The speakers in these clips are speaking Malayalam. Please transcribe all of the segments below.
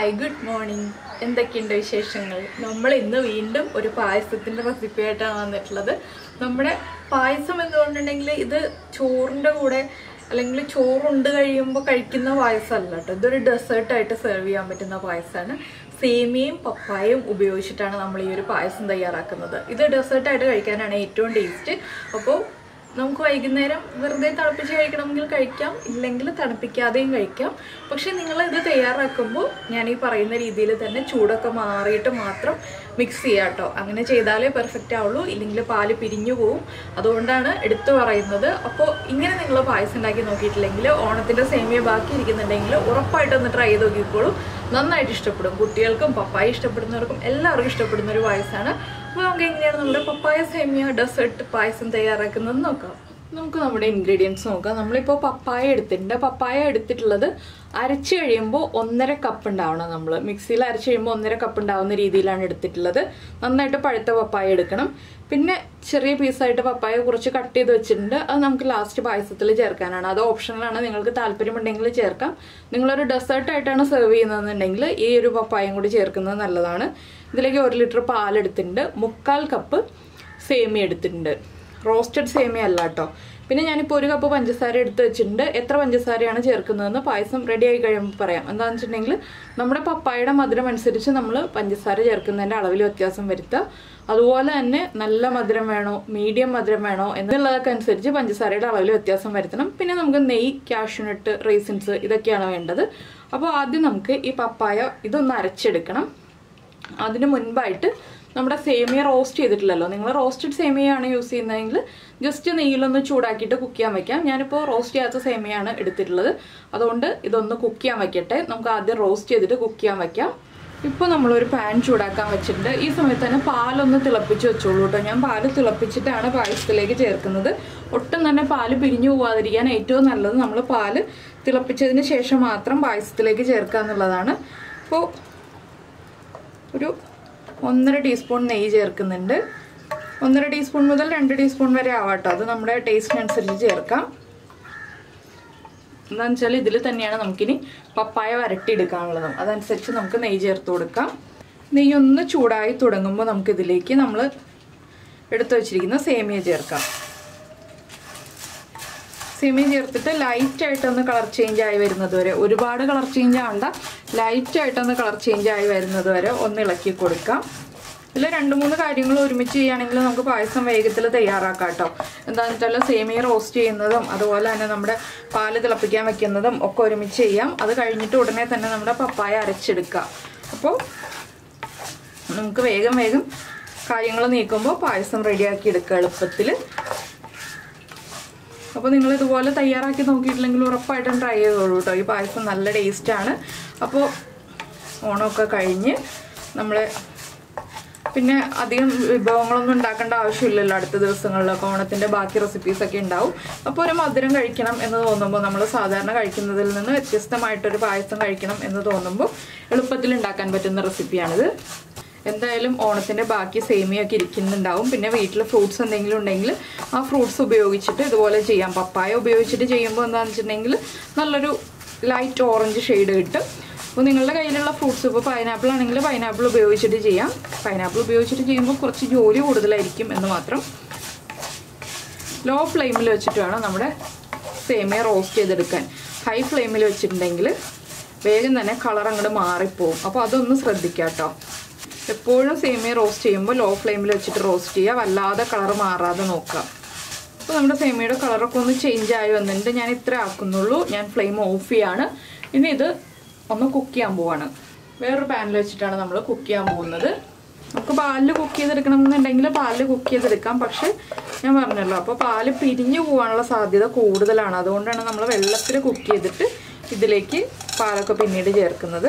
ഹായ് ഗുഡ് മോർണിംഗ് എന്തൊക്കെയുണ്ട് വിശേഷങ്ങൾ നമ്മൾ ഇന്ന് വീണ്ടും ഒരു പായസത്തിന്റെ റെസിപ്പി ആയിട്ടാണ് വന്നിട്ടുള്ളത് നമ്മുടെ പായസം എന്തുകൊണ്ടുണ്ടെങ്കിൽ ഇത് ചോറിന്റെ കൂടെ അല്ലെങ്കിൽ ചോറുണ്ട് കഴിയുമ്പോൾ കഴിക്കുന്ന പായസമല്ല കേട്ടോ ഇതൊരു ഡെസേർട്ടായിട്ട് സെർവ് ചെയ്യാൻ പറ്റുന്ന പായസമാണ് സേമിയയും പപ്പായയും ഉപയോഗിച്ചിട്ടാണ് നമ്മൾ ഈ ഒരു പായസം തയ്യാറാക്കുന്നത് ഇത് ഡെസേർട്ടായിട്ട് കഴിക്കാനാണ് ഏറ്റവും ടേസ്റ്റ് അപ്പോൾ നമുക്ക് വൈകുന്നേരം വെറുതെ തിളപ്പിച്ച് കഴിക്കണമെങ്കിൽ കഴിക്കാം ഇല്ലെങ്കിൽ തണുപ്പിക്കാതെയും കഴിക്കാം പക്ഷെ നിങ്ങൾ ഇത് തയ്യാറാക്കുമ്പോൾ ഞാൻ ഈ പറയുന്ന രീതിയിൽ തന്നെ ചൂടൊക്കെ മാറിയിട്ട് മാത്രം മിക്സ് ചെയ്യുക കേട്ടോ അങ്ങനെ ചെയ്താലേ പെർഫെക്റ്റ് ആവുള്ളൂ ഇല്ലെങ്കിൽ പാല് പിരിഞ്ഞു പോവും അതുകൊണ്ടാണ് എടുത്തു പറയുന്നത് അപ്പോൾ ഇങ്ങനെ നിങ്ങൾ പായസം ഉണ്ടാക്കി നോക്കിയിട്ടില്ലെങ്കിൽ ഓണത്തിൻ്റെ സേമിയ ബാക്കി ഇരിക്കുന്നുണ്ടെങ്കിൽ ഉറപ്പായിട്ടൊന്ന് ട്രൈ ചെയ്ത് നോക്കിക്കോളൂ നന്നായിട്ട് ഇഷ്ടപ്പെടും കുട്ടികൾക്കും പപ്പായ ഇഷ്ടപ്പെടുന്നവർക്കും എല്ലാവർക്കും ഇഷ്ടപ്പെടുന്ന ഒരു പായസമാണ് അപ്പോൾ നമുക്ക് എങ്ങനെയാണ് നമ്മുടെ പപ്പായ സേമിയ ഡെസേർട്ട് പായസം തയ്യാറാക്കുന്നത് നോക്കാം നമുക്ക് നമ്മുടെ ഇൻഗ്രീഡിയൻസ് നോക്കാം നമ്മളിപ്പോൾ പപ്പായ എടുത്തിട്ടുണ്ട് പപ്പായ എടുത്തിട്ടുള്ളത് അരച്ച് കഴിയുമ്പോൾ ഒന്നര കപ്പ് ഉണ്ടാവണം നമ്മൾ മിക്സിയിൽ അരച്ച് കഴിയുമ്പോൾ ഒന്നര കപ്പ് ഉണ്ടാവുന്ന രീതിയിലാണ് എടുത്തിട്ടുള്ളത് നന്നായിട്ട് പഴുത്ത പപ്പായ എടുക്കണം പിന്നെ ചെറിയ പീസായിട്ട് പപ്പായ കുറച്ച് കട്ട് ചെയ്ത് വെച്ചിട്ടുണ്ട് അത് നമുക്ക് ലാസ്റ്റ് പായസത്തിൽ ചേർക്കാനാണ് അത് ഓപ്ഷണലാണ് നിങ്ങൾക്ക് താല്പര്യമുണ്ടെങ്കിൽ ചേർക്കാം നിങ്ങളൊരു ഡെസേർട്ടായിട്ടാണ് സെർവ് ചെയ്യുന്നതെന്നുണ്ടെങ്കിൽ ഈ ഒരു പപ്പായം കൂടി ചേർക്കുന്നത് നല്ലതാണ് ഇതിലേക്ക് ഒരു ലിറ്റർ പാലെടുത്തിട്ടുണ്ട് മുക്കാൽ കപ്പ് സേമിയ എടുത്തിട്ടുണ്ട് റോസ്റ്റഡ് സേമിയ അല്ല കേട്ടോ പിന്നെ ഞാനിപ്പോൾ ഒരു കപ്പ് പഞ്ചസാര എടുത്ത് വെച്ചിട്ടുണ്ട് എത്ര പഞ്ചസാരയാണ് ചേർക്കുന്നതെന്ന് പായസം റെഡി ആയി കഴിയുമ്പോൾ പറയാം എന്താണെന്ന് വെച്ചിട്ടുണ്ടെങ്കിൽ നമ്മുടെ പപ്പായയുടെ മധുരം അനുസരിച്ച് നമ്മൾ പഞ്ചസാര ചേർക്കുന്നതിൻ്റെ അളവിൽ വ്യത്യാസം വരുത്തുക അതുപോലെ തന്നെ നല്ല മധുരം വേണോ മീഡിയം മധുരം വേണോ എന്നുള്ളതൊക്കെ അനുസരിച്ച് പഞ്ചസാരയുടെ അളവിൽ വ്യത്യാസം വരുത്തണം പിന്നെ നമുക്ക് നെയ്യ് കാഷ്യൂനട്ട് റേസിൻസ് ഇതൊക്കെയാണ് വേണ്ടത് അപ്പോൾ ആദ്യം നമുക്ക് ഈ പപ്പായ ഇതൊന്ന് അരച്ചെടുക്കണം അതിന് മുൻപായിട്ട് നമ്മുടെ സേമിയ റോസ്റ്റ് ചെയ്തിട്ടില്ലല്ലോ നിങ്ങൾ റോസ്റ്റഡ് സേമിയയാണ് യൂസ് ചെയ്യുന്നതെങ്കിൽ ജസ്റ്റ് നെയ്യിലൊന്ന് ചൂടാക്കിയിട്ട് കുക്ക് ചെയ്യാൻ വെക്കാം ഞാനിപ്പോൾ റോസ്റ്റ് ചെയ്യാത്ത സേമിയാണ് എടുത്തിട്ടുള്ളത് അതുകൊണ്ട് ഇതൊന്ന് കുക്ക് ചെയ്യാൻ വെക്കട്ടെ നമുക്ക് ആദ്യം റോസ്റ്റ് ചെയ്തിട്ട് കുക്ക് ചെയ്യാൻ വെക്കാം ഇപ്പോൾ നമ്മളൊരു പാൻ ചൂടാക്കാൻ വെച്ചിട്ടുണ്ട് ഈ സമയത്ത് തന്നെ പാലൊന്ന് തിളപ്പിച്ച് വെച്ചോളൂ കേട്ടോ ഞാൻ പാല് തിളപ്പിച്ചിട്ടാണ് പായസത്തിലേക്ക് ചേർക്കുന്നത് ഒട്ടും തന്നെ പാല് പിരിഞ്ഞു പോവാതിരിക്കാൻ ഏറ്റവും നല്ലത് നമ്മൾ പാല് തിളപ്പിച്ചതിന് ശേഷം മാത്രം പായസത്തിലേക്ക് ചേർക്കുക എന്നുള്ളതാണ് അപ്പോൾ ഒരു ഒന്നര ടീസ്പൂൺ നെയ്യ് ചേർക്കുന്നുണ്ട് ഒന്നര ടീസ്പൂൺ മുതൽ രണ്ട് ടീസ്പൂൺ വരെ ആവാട്ടോ അത് നമ്മുടെ ടേസ്റ്റിനനുസരിച്ച് ചേർക്കാം എന്താണെന്ന് വെച്ചാൽ ഇതിൽ തന്നെയാണ് നമുക്കിനി പപ്പായ വരട്ടിയെടുക്കാനുള്ളത് അതനുസരിച്ച് നമുക്ക് നെയ്യ് ചേർത്ത് കൊടുക്കാം നെയ്യ് ഒന്ന് ചൂടായി തുടങ്ങുമ്പോൾ നമുക്കിതിലേക്ക് നമ്മൾ എടുത്തു വച്ചിരിക്കുന്ന സേമിയ ചേർക്കാം സേമിയ ചേർത്തിട്ട് ലൈറ്റ് ആയിട്ടൊന്ന് കളർ ചേഞ്ച് ആയി വരുന്നത് വരെ ഒരുപാട് കളർ ചേഞ്ച് ആവണ്ട ലൈറ്റ് ആയിട്ടൊന്ന് കളർ ചേഞ്ച് ആയി വരുന്നത് വരെ ഒന്ന് ഇളക്കി കൊടുക്കാം ഇതിൽ രണ്ട് മൂന്ന് കാര്യങ്ങൾ ഒരുമിച്ച് ചെയ്യുകയാണെങ്കിൽ നമുക്ക് പായസം വേഗത്തിൽ തയ്യാറാക്കാം കേട്ടോ എന്താണെന്ന് വെച്ചാൽ സേമിയ റോസ്റ്റ് ചെയ്യുന്നതും അതുപോലെ തന്നെ നമ്മുടെ പാല് തിളപ്പിക്കാൻ വെക്കുന്നതും ഒക്കെ ഒരുമിച്ച് ചെയ്യാം അത് കഴിഞ്ഞിട്ട് ഉടനെ തന്നെ നമ്മുടെ പപ്പായ അരച്ചെടുക്കുക അപ്പോൾ നമുക്ക് വേഗം വേഗം കാര്യങ്ങൾ നീക്കുമ്പോൾ പായസം റെഡിയാക്കി എടുക്കുക എളുപ്പത്തിൽ അപ്പോൾ നിങ്ങൾ ഇതുപോലെ തയ്യാറാക്കി നോക്കിയിട്ടില്ലെങ്കിൽ ഉറപ്പായിട്ടും ട്രൈ ചെയ്തോളൂ കേട്ടോ ഈ പായസം നല്ല ടേസ്റ്റാണ് അപ്പോൾ ഓണമൊക്കെ കഴിഞ്ഞ് നമ്മൾ പിന്നെ അധികം വിഭവങ്ങളൊന്നും ഉണ്ടാക്കേണ്ട ആവശ്യമില്ലല്ലോ അടുത്ത ദിവസങ്ങളിലൊക്കെ ഓണത്തിൻ്റെ ബാക്കി റെസിപ്പീസൊക്കെ ഉണ്ടാവും അപ്പോൾ ഒരു മധുരം കഴിക്കണം എന്ന് തോന്നുമ്പോൾ നമ്മൾ സാധാരണ കഴിക്കുന്നതിൽ നിന്ന് വ്യത്യസ്തമായിട്ടൊരു പായസം കഴിക്കണം എന്ന് തോന്നുമ്പോൾ എളുപ്പത്തിൽ ഉണ്ടാക്കാൻ പറ്റുന്ന റെസിപ്പിയാണിത് എന്തായാലും ഓണത്തിൻ്റെ ബാക്കി സേമിയൊക്കെ ഇരിക്കുന്നുണ്ടാവും പിന്നെ വീട്ടിൽ ഫ്രൂട്ട്സ് എന്തെങ്കിലും ഉണ്ടെങ്കിൽ ആ ഫ്രൂട്ട്സ് ഉപയോഗിച്ചിട്ട് ഇതുപോലെ ചെയ്യാം പപ്പായ ഉപയോഗിച്ചിട്ട് ചെയ്യുമ്പോൾ എന്താണെന്ന് വെച്ചിട്ടുണ്ടെങ്കിൽ നല്ലൊരു ലൈറ്റ് ഓറഞ്ച് ഷെയ്ഡ് കിട്ടും അപ്പോൾ നിങ്ങളുടെ കയ്യിലുള്ള ഫ്രൂട്ട്സ് ഇപ്പോൾ പൈനാപ്പിൾ ആണെങ്കിൽ പൈനാപ്പിൾ ഉപയോഗിച്ചിട്ട് ചെയ്യാം പൈനാപ്പിൾ ഉപയോഗിച്ചിട്ട് ചെയ്യുമ്പോൾ കുറച്ച് ജോലി കൂടുതലായിരിക്കും എന്ന് മാത്രം ലോ ഫ്ലെയിമിൽ വെച്ചിട്ട് വേണം നമ്മുടെ സേമിയ റോസ്റ്റ് ചെയ്തെടുക്കാൻ ഹൈ ഫ്ലെയിമിൽ വെച്ചിട്ടുണ്ടെങ്കിൽ വേഗം തന്നെ കളർ അങ്ങോട്ട് മാറിപ്പോവും അപ്പോൾ അതൊന്ന് ശ്രദ്ധിക്കാം കേട്ടോ എപ്പോഴും സേമിയ റോസ്റ്റ് ചെയ്യുമ്പോൾ ലോ ഫ്ലെയിമിൽ വെച്ചിട്ട് റോസ്റ്റ് ചെയ്യുക വല്ലാതെ കളർ മാറാതെ നോക്കുക അപ്പോൾ നമ്മുടെ സേമിയയുടെ കളറൊക്കെ ഒന്ന് ചേഞ്ച് ആയി വന്നിട്ടുണ്ട് ഞാൻ ഇത്ര ആക്കുന്നുള്ളൂ ഞാൻ ഫ്ലെയിം ഓഫ് ചെയ്യാണ് ഇനി ഇത് ഒന്ന് കുക്ക് ചെയ്യാൻ പോവാണ് വേറൊരു പാനിൽ വെച്ചിട്ടാണ് നമ്മൾ കുക്ക് ചെയ്യാൻ പോകുന്നത് നമുക്ക് പാലിൽ കുക്ക് ചെയ്തെടുക്കണം എന്നുണ്ടെങ്കിൽ പാലിൽ കുക്ക് ചെയ്തെടുക്കാം പക്ഷെ ഞാൻ പറഞ്ഞല്ലോ അപ്പോൾ പാല് പിരിഞ്ഞു പോകാനുള്ള സാധ്യത കൂടുതലാണ് അതുകൊണ്ടാണ് നമ്മൾ വെള്ളത്തിൽ കുക്ക് ചെയ്തിട്ട് ഇതിലേക്ക് പാലൊക്കെ പിന്നീട് ചേർക്കുന്നത്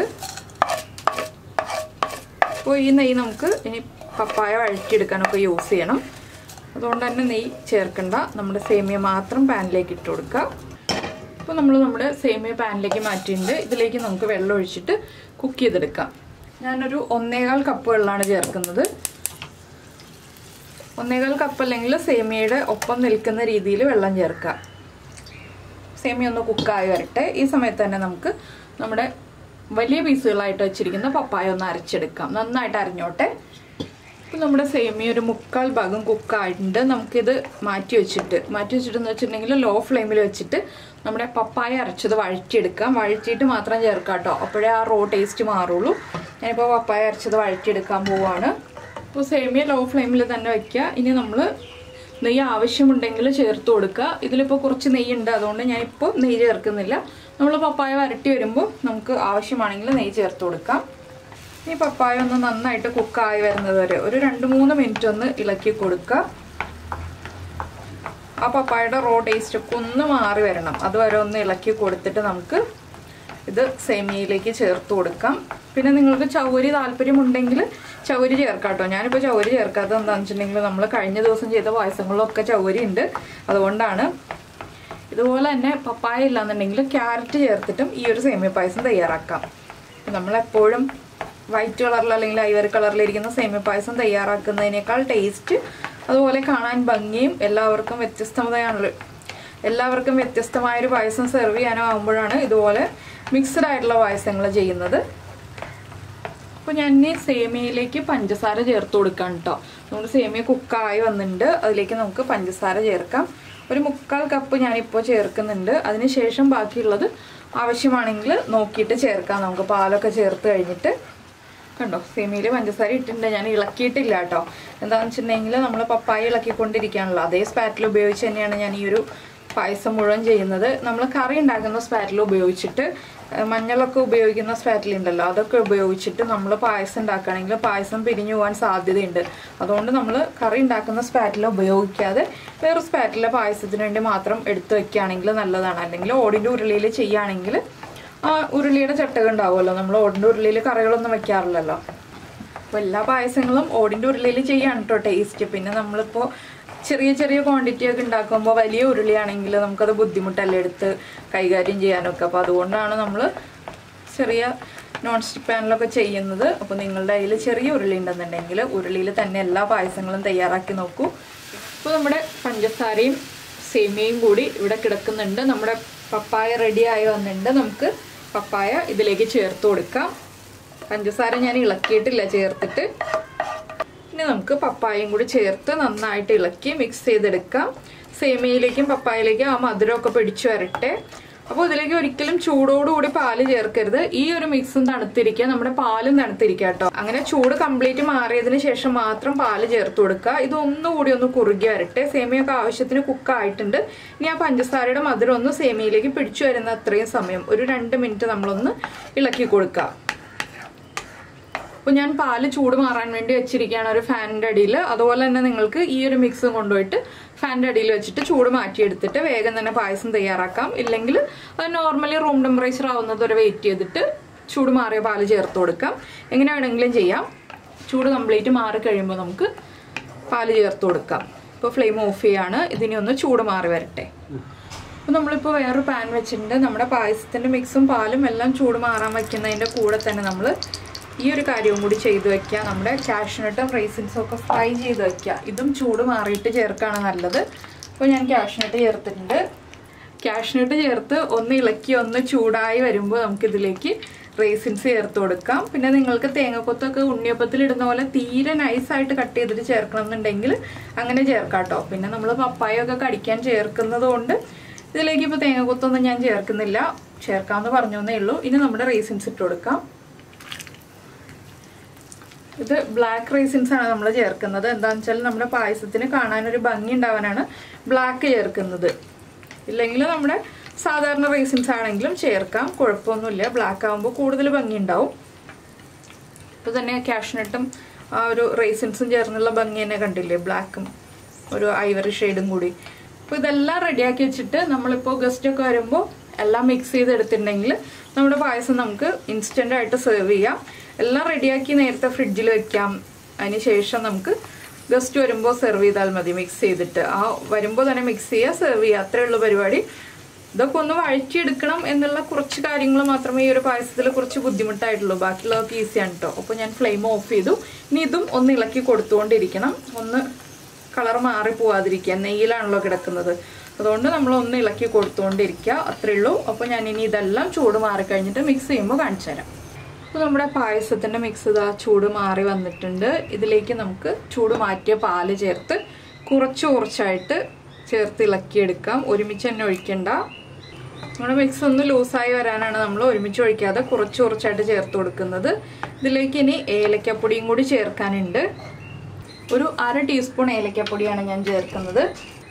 അപ്പോൾ ഈ നെയ്യ് നമുക്ക് ഇനി പപ്പായ വഴറ്റിയെടുക്കാനൊക്കെ യൂസ് ചെയ്യണം അതുകൊണ്ട് തന്നെ നെയ്യ് ചേർക്കണ്ട നമ്മുടെ സേമിയ മാത്രം പാനിലേക്ക് ഇട്ട് കൊടുക്കുക അപ്പോൾ നമ്മൾ നമ്മുടെ സേമിയ പാനിലേക്ക് മാറ്റിയിട്ടുണ്ട് ഇതിലേക്ക് നമുക്ക് വെള്ളം ഒഴിച്ചിട്ട് കുക്ക് ചെയ്തെടുക്കാം ഞാനൊരു ഒന്നേകാൽ കപ്പ് വെള്ളമാണ് ചേർക്കുന്നത് ഒന്നേകാൽ കപ്പ് അല്ലെങ്കിൽ സേമിയയുടെ ഒപ്പം നിൽക്കുന്ന രീതിയിൽ വെള്ളം ചേർക്കുക സേമിയ ഒന്ന് കുക്കായി വരട്ടെ ഈ സമയത്ത് തന്നെ നമുക്ക് നമ്മുടെ വലിയ പീസുകളായിട്ട് വെച്ചിരിക്കുന്ന പപ്പായ ഒന്ന് അരച്ചെടുക്കാം നന്നായിട്ട് അരിഞ്ഞോട്ടെ ഇപ്പം നമ്മുടെ സേമിയ ഒരു മുക്കാൽ ഭാഗം കുക്കായിട്ടുണ്ട് നമുക്കിത് മാറ്റി വെച്ചിട്ട് മാറ്റി വെച്ചിട്ടെന്ന് വെച്ചിട്ടുണ്ടെങ്കിൽ ലോ ഫ്ലെയിമിൽ വെച്ചിട്ട് നമ്മുടെ പപ്പായ അരച്ചത് വഴറ്റിയെടുക്കാം വഴറ്റിയിട്ട് മാത്രം ചേർക്കാം കേട്ടോ അപ്പോഴേ ആ റോ ടേസ്റ്റ് മാറുള്ളൂ ഞാനിപ്പോൾ പപ്പായ അരച്ചത് വഴറ്റിയെടുക്കാൻ പോവാണ് അപ്പോൾ സേമിയ ലോ ഫ്ലെയിമിൽ തന്നെ വെക്കുക ഇനി നമ്മൾ നെയ്യ് ആവശ്യമുണ്ടെങ്കിൽ ചേർത്ത് കൊടുക്കുക ഇതിലിപ്പോൾ കുറച്ച് നെയ്യ് ഉണ്ട് അതുകൊണ്ട് ഞാനിപ്പോൾ നെയ്യ് ചേർക്കുന്നില്ല നമ്മൾ പപ്പായ വരട്ടി വരുമ്പോൾ നമുക്ക് ആവശ്യമാണെങ്കിൽ നെയ്യ് ചേർത്ത് കൊടുക്കാം ഈ പപ്പായ ഒന്ന് നന്നായിട്ട് കുക്കായി വരുന്നത് വരെ ഒരു രണ്ട് മൂന്ന് മിനിറ്റ് ഒന്ന് ഇളക്കി കൊടുക്കുക ആ പപ്പായയുടെ റോ ടേസ്റ്റ് ഒക്കെ ഒന്ന് മാറി വരണം അതുവരെ ഒന്ന് ഇളക്കി കൊടുത്തിട്ട് നമുക്ക് ഇത് സേമിയയിലേക്ക് ചേർത്ത് കൊടുക്കാം പിന്നെ നിങ്ങൾക്ക് ചൗരി താല്പര്യമുണ്ടെങ്കിൽ ചൗരി ചേർക്കാം കേട്ടോ ഞാനിപ്പോൾ ചൗരി ചേർക്കാത്തത് എന്താണെന്ന് വെച്ചിട്ടുണ്ടെങ്കിൽ നമ്മൾ കഴിഞ്ഞ ദിവസം ചെയ്ത പായസങ്ങളിലൊക്കെ ചൗരി ഉണ്ട് അതുകൊണ്ടാണ് ഇതുപോലെ തന്നെ പപ്പായ ഇല്ലാന്നുണ്ടെങ്കിൽ ക്യാരറ്റ് ചേർത്തിട്ടും ഈ ഒരു സേമിയ പായസം തയ്യാറാക്കാം നമ്മളെപ്പോഴും വൈറ്റ് കളറിൽ അല്ലെങ്കിൽ ഐവറി കളറിലിരിക്കുന്ന സേമിയ പായസം തയ്യാറാക്കുന്നതിനേക്കാൾ ടേസ്റ്റ് അതുപോലെ കാണാൻ ഭംഗിയും എല്ലാവർക്കും വ്യത്യസ്തതയാണല്ലോ എല്ലാവർക്കും വ്യത്യസ്തമായൊരു പായസം സെർവ് ചെയ്യാനോ ആകുമ്പോഴാണ് ഇതുപോലെ മിക്സ്ഡ് ആയിട്ടുള്ള പായസങ്ങൾ ചെയ്യുന്നത് അപ്പോൾ ഞാൻ ഇനി സേമിയയിലേക്ക് പഞ്ചസാര ചേർത്ത് കൊടുക്കാം കേട്ടോ നമ്മുടെ സേമിയ കുക്കായി വന്നിട്ടുണ്ട് അതിലേക്ക് നമുക്ക് പഞ്ചസാര ചേർക്കാം ഒരു മുക്കാൽ കപ്പ് ഞാനിപ്പോൾ ചേർക്കുന്നുണ്ട് അതിനുശേഷം ബാക്കിയുള്ളത് ആവശ്യമാണെങ്കിൽ നോക്കിയിട്ട് ചേർക്കാം നമുക്ക് പാലൊക്കെ ചേർത്ത് കഴിഞ്ഞിട്ട് കണ്ടോ സേമിയയിൽ പഞ്ചസാര ഇട്ടിട്ടുണ്ട് ഞാൻ ഇളക്കിയിട്ടില്ല കേട്ടോ എന്താണെന്ന് വെച്ചിട്ടുണ്ടെങ്കിൽ നമ്മൾ പപ്പായ ഇളക്കിക്കൊണ്ടിരിക്കുകയാണല്ലോ അതേ സ്പാറ്റിൽ ഉപയോഗിച്ച് തന്നെയാണ് ഞാൻ ഈ ഒരു പായസം മുഴുവൻ ചെയ്യുന്നത് നമ്മൾ കറി ഉണ്ടാക്കുന്ന സ്പാറ്റിൽ ഉപയോഗിച്ചിട്ട് ഏഹ് മഞ്ഞളൊക്കെ ഉപയോഗിക്കുന്ന സ്പാറ്റിലുണ്ടല്ലോ അതൊക്കെ ഉപയോഗിച്ചിട്ട് നമ്മൾ പായസം ഉണ്ടാക്കുകയാണെങ്കിൽ പായസം പിരിഞ്ഞു പോകാൻ സാധ്യതയുണ്ട് അതുകൊണ്ട് നമ്മൾ കറി ഉണ്ടാക്കുന്ന സ്പാറ്റിൽ ഉപയോഗിക്കാതെ വേറെ സ്പാറ്റിലെ പായസത്തിന് വേണ്ടി മാത്രം എടുത്തു വെക്കുകയാണെങ്കിൽ നല്ലതാണ് അല്ലെങ്കിൽ ഓടിൻ്റെ ഉരുളിയിൽ ചെയ്യുകയാണെങ്കിൽ ആ ഉരുളിയുടെ ചട്ടക ഉണ്ടാവുമല്ലോ നമ്മൾ ഓടിൻ്റെ ഉരുളിയിൽ കറികളൊന്നും വെക്കാറില്ലല്ലോ അപ്പോൾ എല്ലാ പായസങ്ങളും ഓടിൻ്റെ ഉരുളിയിൽ ചെയ്യാണ് കേട്ടോ ടേസ്റ്റ് പിന്നെ നമ്മളിപ്പോൾ ചെറിയ ചെറിയ ക്വാണ്ടിറ്റി ഒക്കെ ഉണ്ടാക്കുമ്പോൾ വലിയ ഉരുളിയാണെങ്കിൽ നമുക്കത് ബുദ്ധിമുട്ടല്ലേ എടുത്ത് കൈകാര്യം ചെയ്യാനൊക്കെ അപ്പോൾ അതുകൊണ്ടാണ് നമ്മൾ ചെറിയ നോൺ സ്റ്റിക്ക് പാനിലൊക്കെ ചെയ്യുന്നത് അപ്പോൾ നിങ്ങളുടെ കയ്യിൽ ചെറിയ ഉരുളി ഉണ്ടെന്നുണ്ടെങ്കിൽ ഉരുളിയിൽ തന്നെ എല്ലാ പായസങ്ങളും തയ്യാറാക്കി നോക്കൂ ഇപ്പോൾ നമ്മുടെ പഞ്ചസാരയും സേമിയയും കൂടി ഇവിടെ കിടക്കുന്നുണ്ട് നമ്മുടെ പപ്പായ റെഡിയായി വന്നിട്ടുണ്ട് നമുക്ക് പപ്പായ ഇതിലേക്ക് ചേർത്ത് കൊടുക്കാം പഞ്ചസാര ഞാൻ ഇളക്കിയിട്ടില്ല ചേർത്തിട്ട് ഇനി നമുക്ക് പപ്പായയും കൂടി ചേർത്ത് നന്നായിട്ട് ഇളക്കി മിക്സ് ചെയ്തെടുക്കാം സേമിയയിലേക്കും പപ്പായയിലേക്കും ആ മധുരമൊക്കെ പിടിച്ചു വരട്ടെ അപ്പോൾ ഇതിലേക്ക് ഒരിക്കലും ചൂടോടുകൂടി പാല് ചേർക്കരുത് ഈ ഒരു മിക്സും തണുത്തിരിക്കുക നമ്മുടെ പാലും തണുത്തിരിക്കുക കേട്ടോ അങ്ങനെ ചൂട് കംപ്ലീറ്റ് മാറിയതിന് ശേഷം മാത്രം പാല് ചേർത്ത് കൊടുക്കുക ഇത് ഒന്നുകൂടി ഒന്ന് കുറുകി വരട്ടെ സേമിയൊക്കെ ആവശ്യത്തിന് കുക്കായിട്ടുണ്ട് ഇനി ആ പഞ്ചസാരയുടെ മധുരം ഒന്ന് സേമിയയിലേക്ക് പിടിച്ചു വരുന്ന അത്രയും സമയം ഒരു രണ്ട് മിനിറ്റ് നമ്മളൊന്ന് ഇളക്കി കൊടുക്കുക അപ്പോൾ ഞാൻ പാല് ചൂട് മാറാൻ വേണ്ടി വെച്ചിരിക്കുകയാണ് ഒരു ഫാനിൻ്റെ അടിയിൽ അതുപോലെ തന്നെ നിങ്ങൾക്ക് ഈ ഒരു മിക്സ് കൊണ്ടുപോയിട്ട് ഫാനിൻ്റെ അടിയിൽ വെച്ചിട്ട് ചൂട് മാറ്റിയെടുത്തിട്ട് വേഗം തന്നെ പായസം തയ്യാറാക്കാം ഇല്ലെങ്കിൽ അത് നോർമലി റൂം ടെമ്പറേച്ചർ ആവുന്നത് വരെ വെയിറ്റ് ചെയ്തിട്ട് ചൂട് മാറിയ പാല് ചേർത്ത് കൊടുക്കാം എങ്ങനെ വേണമെങ്കിലും ചെയ്യാം ചൂട് കംപ്ലീറ്റ് മാറി കഴിയുമ്പോൾ നമുക്ക് പാല് ചേർത്ത് കൊടുക്കാം ഇപ്പോൾ ഫ്ലെയിം ഓഫ് ചെയ്യാണ് ഇതിനി ഒന്ന് ചൂട് മാറി വരട്ടെ അപ്പോൾ നമ്മളിപ്പോൾ വേറൊരു പാൻ വെച്ചിട്ടുണ്ട് നമ്മുടെ പായസത്തിൻ്റെ മിക്സും പാലും എല്ലാം ചൂട് മാറാൻ വയ്ക്കുന്നതിൻ്റെ കൂടെ തന്നെ നമ്മൾ ഈ ഒരു കാര്യവും കൂടി ചെയ്ത് വെക്കുക നമ്മുടെ കാഷ്നട്ടും റൈസിൻസും ഒക്കെ ഫ്രൈ ചെയ്ത് വെക്കുക ഇതും ചൂട് മാറിയിട്ട് ചേർക്കാണ് നല്ലത് അപ്പോൾ ഞാൻ കാഷ്നട്ട് ചേർത്തിട്ടുണ്ട് കാഷ്നട്ട് ചേർത്ത് ഒന്ന് ഇളക്കി ഒന്ന് ചൂടായി വരുമ്പോൾ നമുക്കിതിലേക്ക് റേസിൻസ് ചേർത്ത് കൊടുക്കാം പിന്നെ നിങ്ങൾക്ക് തേങ്ങക്കൊത്തൊക്കെ ഉണ്ണിയപ്പത്തിൽ ഇടുന്ന പോലെ തീരെ നൈസായിട്ട് കട്ട് ചെയ്തിട്ട് ചേർക്കണം എന്നുണ്ടെങ്കിൽ അങ്ങനെ ചേർക്കാം കേട്ടോ പിന്നെ നമ്മൾ പപ്പായൊക്കെ കടിക്കാൻ ചേർക്കുന്നത് കൊണ്ട് ഇതിലേക്ക് ഇപ്പോൾ തേങ്ങക്കൊത്തൊന്നും ഞാൻ ചേർക്കുന്നില്ല ചേർക്കാമെന്ന് പറഞ്ഞേ ഉള്ളൂ ഇനി നമ്മുടെ റേസിൻസ് ഇട്ട് കൊടുക്കാം ഇത് ബ്ലാക്ക് റൈസിൻസ് ആണ് നമ്മൾ ചേർക്കുന്നത് എന്താണെന്ന് വെച്ചാൽ നമ്മുടെ പായസത്തിന് കാണാനൊരു ഭംഗി ഉണ്ടാവാനാണ് ബ്ലാക്ക് ചേർക്കുന്നത് ഇല്ലെങ്കിൽ നമ്മുടെ സാധാരണ റൈസിൻസ് ആണെങ്കിലും ചേർക്കാം കുഴപ്പമൊന്നുമില്ല ബ്ലാക്ക് ആകുമ്പോൾ കൂടുതൽ ഭംഗി ഉണ്ടാവും ഇപ്പോൾ തന്നെ കാഷ്നട്ടും ആ ഒരു റൈസിൻസും ചേർന്നുള്ള ഭംഗി തന്നെ കണ്ടില്ലേ ബ്ലാക്കും ഒരു ഐവറി ഷെയ്ഡും കൂടി അപ്പോൾ ഇതെല്ലാം റെഡിയാക്കി വെച്ചിട്ട് നമ്മളിപ്പോൾ ഗസ്റ്റ് ഒക്കെ വരുമ്പോൾ എല്ലാം മിക്സ് ചെയ്തെടുത്തിട്ടുണ്ടെങ്കിൽ നമ്മുടെ പായസം നമുക്ക് ഇൻസ്റ്റൻ്റ് ആയിട്ട് സെർവ് ചെയ്യാം എല്ലാം റെഡിയാക്കി നേരത്തെ ഫ്രിഡ്ജിൽ വെക്കാം അതിന് ശേഷം നമുക്ക് ഗസ്റ്റ് വരുമ്പോൾ സെർവ് ചെയ്താൽ മതി മിക്സ് ചെയ്തിട്ട് ആ വരുമ്പോൾ തന്നെ മിക്സ് ചെയ്യുക സെർവ് ചെയ്യുക അത്രേ ഉള്ളൂ പരിപാടി ഇതൊക്കെ ഒന്ന് വഴറ്റിയെടുക്കണം എന്നുള്ള കുറച്ച് കാര്യങ്ങൾ മാത്രമേ ഈ ഒരു പായസത്തിൽ കുറച്ച് ബുദ്ധിമുട്ടായിട്ടുള്ളൂ ബാക്കിയുള്ളതൊക്കെ ഈസിയാണ് കേട്ടോ അപ്പോൾ ഞാൻ ഫ്ലെയിം ഓഫ് ചെയ്തു ഇനി ഇതും ഒന്ന് ഇളക്കി കൊടുത്തുകൊണ്ടിരിക്കണം ഒന്ന് കളർ മാറി പോവാതിരിക്കുക നെയ്യിലാണല്ലോ കിടക്കുന്നത് അതുകൊണ്ട് നമ്മൾ ഒന്ന് ഇളക്കി കൊടുത്തുകൊണ്ടിരിക്കുക അത്രേ ഉള്ളൂ അപ്പോൾ ഞാൻ ഇനി ഇതെല്ലാം ചൂട് മാറിക്കഴിഞ്ഞിട്ട് മിക്സ് ചെയ്യുമ്പോൾ കാണിച്ചു തരാം അപ്പോൾ നമ്മുടെ പായസത്തിൻ്റെ മിക്സ് ഇതാ ചൂട് മാറി വന്നിട്ടുണ്ട് ഇതിലേക്ക് നമുക്ക് ചൂട് മാറ്റിയ പാല് ചേർത്ത് കുറച്ച് കുറച്ചായിട്ട് ചേർത്ത് ഇളക്കിയെടുക്കാം ഒരുമിച്ച് തന്നെ ഒഴിക്കണ്ട നമ്മുടെ മിക്സ് ഒന്ന് ലൂസായി വരാനാണ് നമ്മൾ ഒരുമിച്ച് ഒഴിക്കാതെ കുറച്ച് കുറച്ചായിട്ട് ചേർത്ത് കൊടുക്കുന്നത് ഇതിലേക്ക് ഇനി ഏലക്കപ്പൊടിയും കൂടി ചേർക്കാനുണ്ട് ഒരു അര ടീസ്പൂൺ ഏലക്കപ്പൊടിയാണ് ഞാൻ ചേർക്കുന്നത്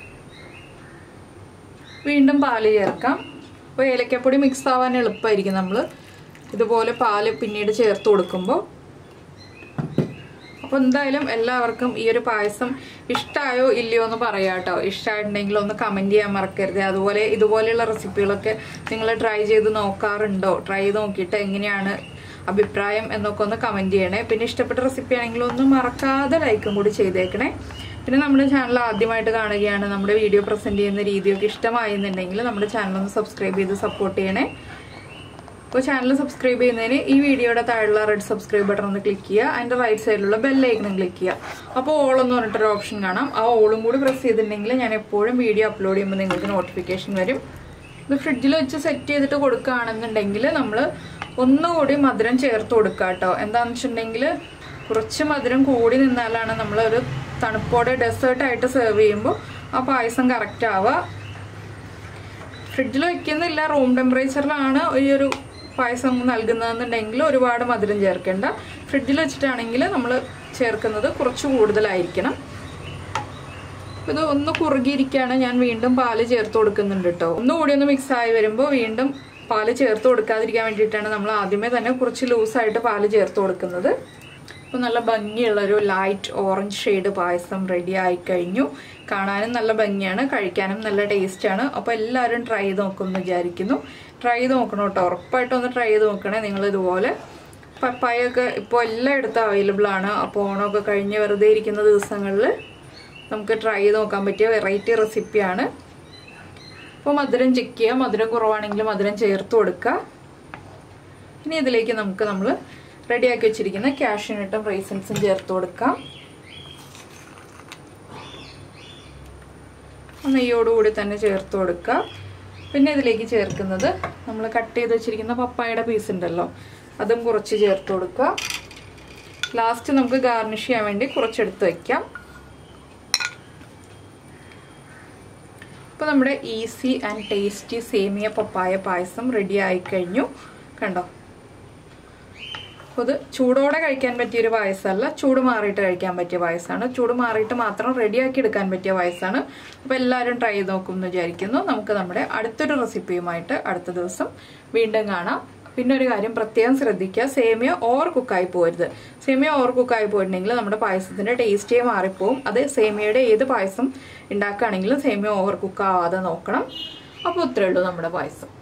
വീണ്ടും പാല് ചേർക്കാം അപ്പോൾ ഏലക്കപ്പൊടി മിക്സ് ആവാൻ എളുപ്പമായിരിക്കും നമ്മൾ ഇതുപോലെ പാല് പിന്നീട് ചേർത്ത് കൊടുക്കുമ്പോൾ അപ്പോൾ എന്തായാലും എല്ലാവർക്കും ഈ ഒരു പായസം ഇഷ്ടമായോ ഇല്ലയോ എന്ന് പറയാം കേട്ടോ ഇഷ്ടമായിട്ടുണ്ടെങ്കിൽ ഒന്ന് കമൻറ്റ് ചെയ്യാൻ മറക്കരുത് അതുപോലെ ഇതുപോലെയുള്ള റെസിപ്പികളൊക്കെ നിങ്ങൾ ട്രൈ ചെയ്ത് നോക്കാറുണ്ടോ ട്രൈ ചെയ്ത് നോക്കിയിട്ട് എങ്ങനെയാണ് അഭിപ്രായം എന്നൊക്കെ ഒന്ന് കമൻറ്റ് ചെയ്യണേ പിന്നെ ഇഷ്ടപ്പെട്ട റെസിപ്പി ആണെങ്കിൽ ഒന്ന് മറക്കാതെ ലൈക്കും കൂടി ചെയ്തേക്കണേ പിന്നെ നമ്മുടെ ചാനൽ ആദ്യമായിട്ട് കാണുകയാണ് നമ്മുടെ വീഡിയോ പ്രസൻറ്റ് ചെയ്യുന്ന രീതിയൊക്കെ ഇഷ്ടമായെന്നുണ്ടെങ്കിൽ നമ്മുടെ ചാനൽ ഒന്ന് സബ്സ്ക്രൈബ് ചെയ്ത് സപ്പോർട്ട് ചെയ്യണേ അപ്പോൾ ചാനൽ സബ്സ്ക്രൈബ് ചെയ്യുന്നതിന് ഈ വീഡിയോയുടെ താഴെയുള്ള റെഡ് സബ്സ്ക്രൈബ് ബട്ടൺ ഒന്ന് ക്ലിക്ക് ചെയ്യുക അതിൻ്റെ റൈറ്റ് സൈഡിലുള്ള ബെല്ലൈക്കണും ക്ലിക്ക് ചെയ്യുക അപ്പോൾ ഓൾ എന്ന് പറഞ്ഞിട്ടൊരു ഓപ്ഷൻ കാണാം ആ ഓളും കൂടി പ്രസ് ചെയ്തിട്ടുണ്ടെങ്കിൽ ഞാൻ എപ്പോഴും വീഡിയോ അപ്ലോഡ് ചെയ്യുമ്പോൾ നിങ്ങൾക്ക് നോട്ടിഫിക്കേഷൻ വരും ഇത് ഫ്രിഡ്ജിൽ വെച്ച് സെറ്റ് ചെയ്തിട്ട് കൊടുക്കുകയാണെന്നുണ്ടെങ്കിൽ നമ്മൾ ഒന്നുകൂടി മധുരം ചേർത്ത് കൊടുക്കുക കേട്ടോ എന്താണെന്ന് വെച്ചിട്ടുണ്ടെങ്കിൽ കുറച്ച് മധുരം കൂടി നിന്നാലാണ് നമ്മൾ ഒരു തണുപ്പോടെ ഡെസേർട്ടായിട്ട് സെർവ് ചെയ്യുമ്പോൾ ആ പായസം കറക്റ്റ് ആവുക ഫ്രിഡ്ജിൽ വെക്കുന്നില്ല റൂം ടെമ്പറേച്ചറിലാണ് ഈ ഒരു പായസം നൽകുന്നതെന്നുണ്ടെങ്കിൽ ഒരുപാട് മധുരം ചേർക്കേണ്ട ഫ്രിഡ്ജിൽ വെച്ചിട്ടാണെങ്കിൽ നമ്മൾ ചേർക്കുന്നത് കുറച്ച് കൂടുതലായിരിക്കണം ഇത് ഒന്ന് കുറുകിയിരിക്കുകയാണ് ഞാൻ വീണ്ടും പാല് ചേർത്ത് കൊടുക്കുന്നുണ്ട് കേട്ടോ ഒന്നുകൂടി ഒന്ന് മിക്സ് ആയി വരുമ്പോൾ വീണ്ടും പാല് ചേർത്ത് കൊടുക്കാതിരിക്കാൻ വേണ്ടിയിട്ടാണ് നമ്മൾ ആദ്യമേ തന്നെ കുറച്ച് ലൂസായിട്ട് പാല് ചേർത്ത് കൊടുക്കുന്നത് അപ്പോൾ നല്ല ഭംഗിയുള്ളൊരു light orange shade payasam ready ആയി കഴിഞ്ഞു കാണാനും നല്ല ഭംഗിയാണ് കഴിക്കാനും നല്ല ടേസ്റ്റാണ് അപ്പോൾ എല്ലാവരും ട്രൈ ചെയ്ത് നോക്കുമെന്ന് വിചാരിക്കുന്നു ട്രൈ ചെയ്ത് നോക്കണം കേട്ടോ ഉറപ്പായിട്ടും ഒന്ന് ട്രൈ ചെയ്ത് നോക്കണേ നിങ്ങൾ ഇതുപോലെ പപ്പായൊക്കെ ഇപ്പോൾ എല്ലായിടത്തും അവൈലബിൾ ആണ് അപ്പോൾ ഓണമൊക്കെ കഴിഞ്ഞ് വെറുതെ ഇരിക്കുന്ന ദിവസങ്ങളിൽ നമുക്ക് ട്രൈ ചെയ്ത് നോക്കാൻ പറ്റിയ വെറൈറ്റി റെസിപ്പിയാണ് അപ്പോൾ മധുരം ചെക്ക് ചെയ്യുക മധുരം കുറവാണെങ്കിൽ മധുരം ചേർത്ത് കൊടുക്കുക ഇനി ഇതിലേക്ക് നമുക്ക് നമ്മൾ റെഡിയാക്കി വെച്ചിരിക്കുന്ന കാഷ്യൂനട്ടും റൈസൻസും ചേർത്ത് കൊടുക്കാം നെയ്യോടുകൂടി തന്നെ ചേർത്ത് കൊടുക്കുക പിന്നെ ഇതിലേക്ക് ചേർക്കുന്നത് നമ്മൾ കട്ട് ചെയ്ത് വെച്ചിരിക്കുന്ന പപ്പായയുടെ പീസ് ഉണ്ടല്ലോ അതും കുറച്ച് ചേർത്ത് കൊടുക്കുക ലാസ്റ്റ് നമുക്ക് ഗാർണിഷ് ചെയ്യാൻ വേണ്ടി കുറച്ചെടുത്ത് വയ്ക്കാം ഇപ്പോൾ നമ്മുടെ ഈസി ആൻഡ് ടേസ്റ്റി സേമിയ പപ്പായ പായസം റെഡി ആയി കഴിഞ്ഞു കണ്ടോ അപ്പോൾ ഇത് ചൂടോടെ കഴിക്കാൻ പറ്റിയൊരു പായസമല്ല ചൂട് മാറിയിട്ട് കഴിക്കാൻ പറ്റിയ പായസമാണ് ചൂട് മാറിയിട്ട് മാത്രം റെഡിയാക്കി എടുക്കാൻ പറ്റിയ പായസമാണ് അപ്പോൾ എല്ലാവരും ട്രൈ ചെയ്ത് നോക്കും എന്ന് വിചാരിക്കുന്നു നമുക്ക് നമ്മുടെ അടുത്തൊരു റെസിപ്പിയുമായിട്ട് അടുത്ത ദിവസം വീണ്ടും കാണാം പിന്നെ ഒരു കാര്യം പ്രത്യേകം ശ്രദ്ധിക്കുക സേമിയ ഓവർ കുക്കായി പോരുത് സേമിയ ഓവർ കുക്കായി പോയിട്ടുണ്ടെങ്കിൽ നമ്മുടെ പായസത്തിന്റെ ടേസ്റ്റേ മാറിപ്പോവും അത് സേമിയയുടെ ഏത് പായസം ഉണ്ടാക്കുകയാണെങ്കിലും സേമിയ ഓവർ കുക്ക് ആവാതെ നോക്കണം അപ്പോൾ ഇത്രയേ ഉള്ളൂ നമ്മുടെ പായസം